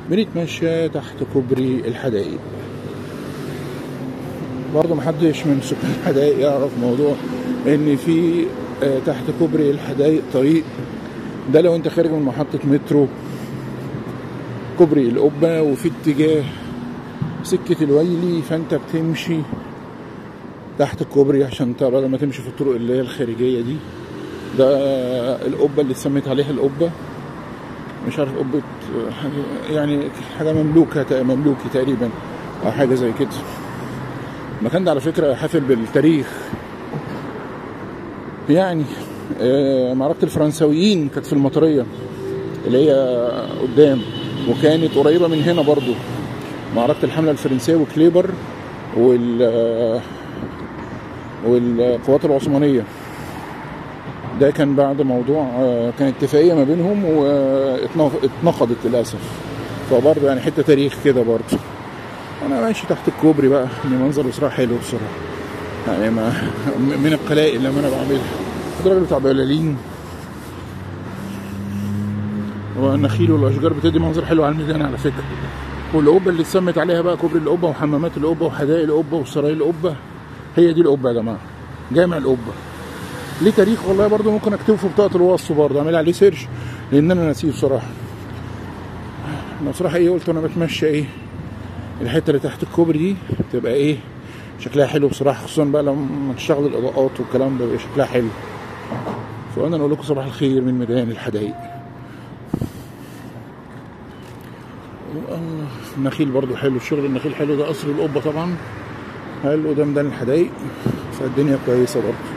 بنتمشى تحت كوبري الحدائق برضه محدش من سكان الحدائق يعرف موضوع ان في آه، تحت كوبري الحدائق طريق ده لو انت خارج من محطة مترو كوبري القبة وفي اتجاه سكة الويلي فانت بتمشي تحت الكوبري عشان ترى لما تمشي في الطرق اللي هي الخارجية دي ده القبة اللي اتسميت عليها القبة مش عارف قبة حاجة- يعني حاجة مملوكة مملوكي تقريبا أو حاجة زي كده المكان ده على فكرة حافل بالتاريخ يعني آه، معركة الفرنساويين كانت في المطرية اللي هي قدام وكانت قريبة من هنا برضو معركة الحملة الفرنسية وكليبر وال آه، والقوات العثمانية ده كان بعد موضوع آه، كان اتفاقية ما بينهم واتنقضت للأسف فبرضه يعني حتة تاريخ كده برضه أنا ماشي تحت الكوبري بقى المنظر بصراحة حلو بصراحة يعني ما من القلائل اللي أنا بعملها الراجل بتاع بلالين والنخيل والاشجار بتدي منظر حلو على الميدان على فكره والقبه اللي اتسمت عليها بقى كوبري القبه وحمامات القبه وحدائق القبه وسراي القبه هي دي القبه يا جماعه جامع القبه ليه تاريخ والله برضو ممكن اكتبه في بطاقه الوصف برضه اعمل عليه سيرش لان انا ناسيه بصراحه انا بصراحه ايه قلت وانا بتمشى ايه الحته اللي تحت الكوبري دي تبقى ايه شكلها حلو بصراحه خصوصا بقى لما تشتغل الاضاءات والكلام ده بيبقى شكلها حلو فانا نقول لكم صباح الخير من ميدان الحدائق الله النخيل برضو حلو الشغل النخيل حلو ده قصر القبه طبعا حلو ده ميدان الحدائق فالدنيا كويسه برضو